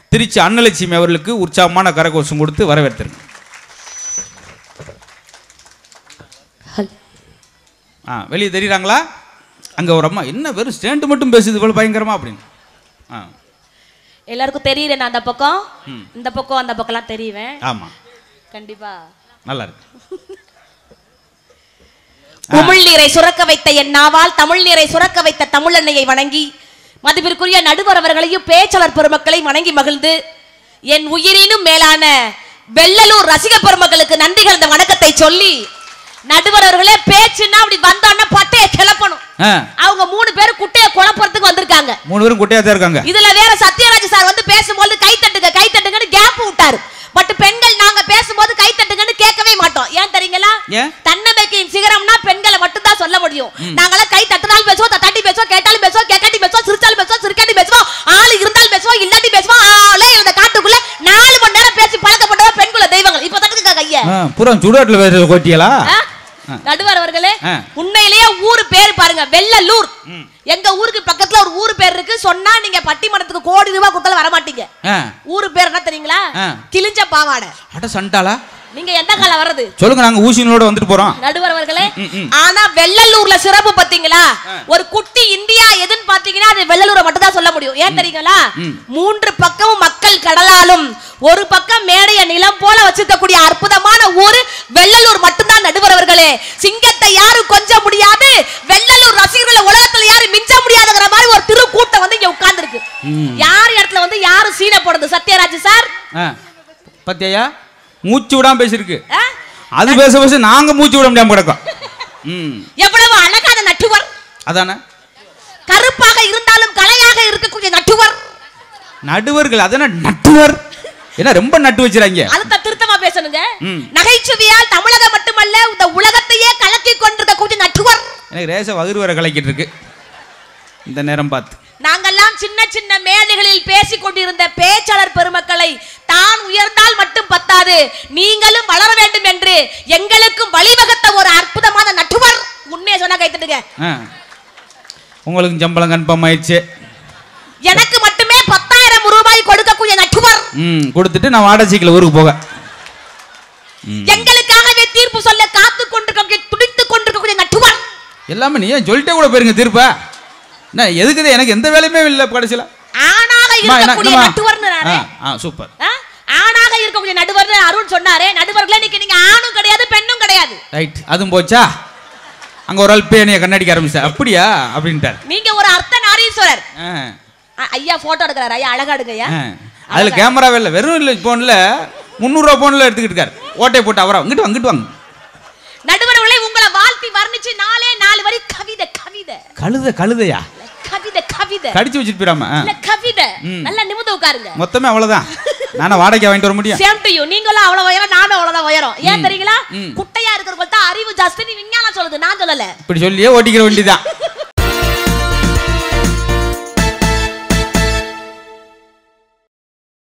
திருச்சி அன்னலட்சுமி அவர்களுக்கு உற்சாகமான கரகோஷம் கொடுத்து வரவேற்றிருங்க ஆ வெளியே தெரியுறாங்களா அங்கே ஒரு அம்மா என்ன வெறும் ஸ்டேண்டு மட்டும் பேசுது இவ்வளோ பயங்கரமா அப்படின்னு ஆ எல்லாருக்கும் தெரியுறேன் நான் அந்த பக்கம் இந்த பக்கம் அந்த பக்கம்லாம் தெரியுவேன் ஆமாம் கண்டிப்பா நல்லா இருக்கு உமிழ் நீரை சுரக்க வைத்த என் நாவால் தமிழ் நீரை சுரக்க வைத்த தமிழன்னையை வணங்கி மதிப்பிற்குரிய நடுவர் அவர்களையும் பேச்சாளர் பெருமக்களையும் வணங்கி மகிழ்ந்து என் உயிரினும் மேலான வெள்ளலூர் ரசிக பெருமக்களுக்கு நன்றி கலந்த வணக்கத்தை சொல்லி நடுவர் அவர்களே பேச்சுன்னா அப்படி வந்தோன்னா பட்டைய கிளப்பணும் ஆ அவங்க மூணு பேரும் குட்டையை குழப்பறதுக்கு வந்திருக்காங்க மூணு பேரும் குட்டையாக தான் இருக்காங்க இதுல வேற சத்யராஜ் சார் வந்து பேசும்போது கை தட்டுங்க கை தட்டுங்கன்னு கேப் விட்டாரு பட் பெண்கள் நாங்க பேசும்போது கை தட்டுங்கன்னு கேட்கவே மாட்டோம் ஏன் தெரியுங்களா ஏன்? தன்னம்பிக்கையின் சிகரம்னா பெண்களை மட்டும் தான் சொல்ல முடியும் நாங்களாம் கை தட்டினாலும் பேசுவோம் தட்டி பேசுவோம் கேட்டாலும் பேசுவோம் கேட்காட்டி பேசுவோம் சிரிச்சாலும் பேசுவோம் சிரிக்காட்டி பேசுவோம் ஆள் இருந்தாலும் பேசுவோம் இல்லாட்டி பேசுவோம் ஆளே இந்த காட்டுக்குள்ள நாலு மணி நேரம் பேசி பழக்கப்பட்டவ பெண்குல தெய்வங்கள் இப்ப தட்டுங்க கைய ஆ புறம் சுடுகாட்டில் பேசுகிற கோட்டியலா ஆ? நடுவர் அவர்களே ஆ. உண்மையிலேயே ஊரு பேர் பாருங்க வெள்ளலூர் எங்க ஊருக்கு பக்கத்துல ஒரு ஊரு பேர் இருக்கு சொன்னா நீங்க பட்டிமன்றத்துக்கு கோடி ரூபாய் கொடுத்தாலும் வர மாட்டீங்க ஆ ஊரு பேர் என்ன தெரியுங்களா ஆ. கிழிஞ்ச பாவாடை அட சண்டாளா நீங்க எந்த காலம் வர்றது சொல்லுங்க நாங்கள் ஊசினோட வந்துட்டு போகிறோம் நடுவர் அவர்களே ம், ம். ஆனா வெள்ளலூர்ல சிறப்பு பாத்தீங்களா ஒரு குட்டி இந்தியா எதுன்னு பாத்தீங்கன்னா அது வெள்ளலூரை மட்டும் தான் சொல்ல முடியும் ஏன் தெரியுங்களா மூன்று பக்கமும் மக்கள் கடலாலும் ஒரு பக்கம் மேடைய நிலம் போல வச்சிருக்கக்கூடிய அற்புதமான ஊரு வெள்ளலூர் மட்டும்தான் நடுவர் அவர்களே சிங்கத்தை யாரும் கொஞ்ச முடியாது வெள்ளலூர் ரசிகர்களை உலகத்துல யாரும் மிஞ்ச முடியாதுங்கிற மாதிரி ஒரு திரு கூட்டம் வந்து இங்க உட்கார்ந்துருக்கு யார் இடத்துல வந்து யாரும் சீனை போடுறது சத்யராஜ் சார் ஆ பத்தியா மூச்சு விடாம பேசியிருக்கு ஆ? அது பேச பேச நாங்க மூச்சு விட முடியாம கிடக்கோம் ம் எவ்வளவு அழகான நட்டுவர் அதானே கருப்பாக இருந்தாலும் கலையாக இருக்கக்கூடிய நட்டுவர் நடுவர்கள் அதானே நட்டுவர் என்ன ரொம்ப நட்டு வச்சிருக்காங்க அதுதான் திருத்தமா பேசணுங்க ம். நகைச்சுவையால் தமிழகம் மட்டுமல்ல இந்த உலகத்தையே கலக்கி கொண்டிருக்கக்கூடிய நட்டுவர் எனக்கு ரேச வகுறு வர கலக்கிட்டு இருக்கு இந்த நேரம் பார்த்து நாங்கெல்லாம் சின்ன சின்ன மேடைகளில் பேசிக் கொண்டிருந்த பேச்சாளர் பெருமக்களை தான் உயர்ந்தால் மட்டும் பத்தாது நீங்களும் வளர வேண்டும் என்று எங்களுக்கும் வழிவகுத்த ஒரு அற்புதமான நட்டுவர் உண்மையை சொன்னா கைத்தட்டுங்க ஆ உங்களுக்கு சம்பளம் கன்ஃபார்ம் ஆயிடுச்சு எனக்கு மட்டுமே பத்தாயிரம் ரூபாய் கொடுக்கக்கூடிய நட்டுவர் ம் கொடுத்துட்டு நான் வாடகைக்கில் ஊருக்கு போக எங்களுக்காகவே தீர்ப்பு சொல்ல காத்து கொண்டிருக்க துடித்துக் கொண்டிருக்கக்கூடிய நட்டுவர் எல்லாமே நீ ஏன் சொல்லிட்டே கூட போயிருங்க திருப்ப என்ன எதுக்குது எனக்கு எந்த வேலையுமே இல்லை கடைசியில் ஆணாக அம்மா, என்ன- இருக்கக்கூடிய என்னம்மா? நட்டுவர்னு ஆ நானே. ஆ சூப்பர் ஆ? ஆணாக இருக்கக்கூடிய நடுவர் அருண் சொன்னாரே நடுவர்களே இன்னைக்கு நீங்க ஆணும் கிடையாது பெண்ணும் கிடையாது ரைட் அதுவும் போச்சா அங்கே ஒரு ஆள் பேனையை கண்ணடிக்க ஆரம்பிச்சா அப்படியா அப்படின்ட்டார் நீங்க ஒரு அர்த்த நாரீஸ்வரர் ஆ அ- ஐயா போட்டோ எடுக்கிறாரு ஐயா அழகா எடுங்கய்யா ஆ. அதுல கேமராவே இல்லை வெறும் இல்லை ஃபோனில் முந்நூறுரூவா ஃபோனில் எடுத்துக்கிட்டு இருக்காரு ஓட்டையை போட்டு அவரா இங்கிட்டு வாங்க இங்கிட்டு வாங்க நடுவர்களே உங்களை வாழ்த்தி வர்ணிச்சு நாலே நாலு வரி கவிதை கவிதை கழுத கழுதையா கவிதை கவிதை கடிச்சு வச்சுட்டு போயிடாம ஆ. இல்ல கவிதை ம். நல்லா நிமிந்து உட்காருங்க மொத்தமே அவ்வளவுதான் நானே வாடகை வாங்கிட்டு வர முடியும் சேம் டு யூ நீங்களும் அவ்வளவு உயரம் நானும் அவ்வளவுதான் உயரம் ஏன் தெரியுங்களா ம். குட்டையா இருக்கிறவங்க தான் அறிவு ஜாஸ்தி விஞ்ஞானம் சொல்லுது நான் சொல்லல இப்படி சொல்லியே ஓட்டிக்கிற வேண்டியதான்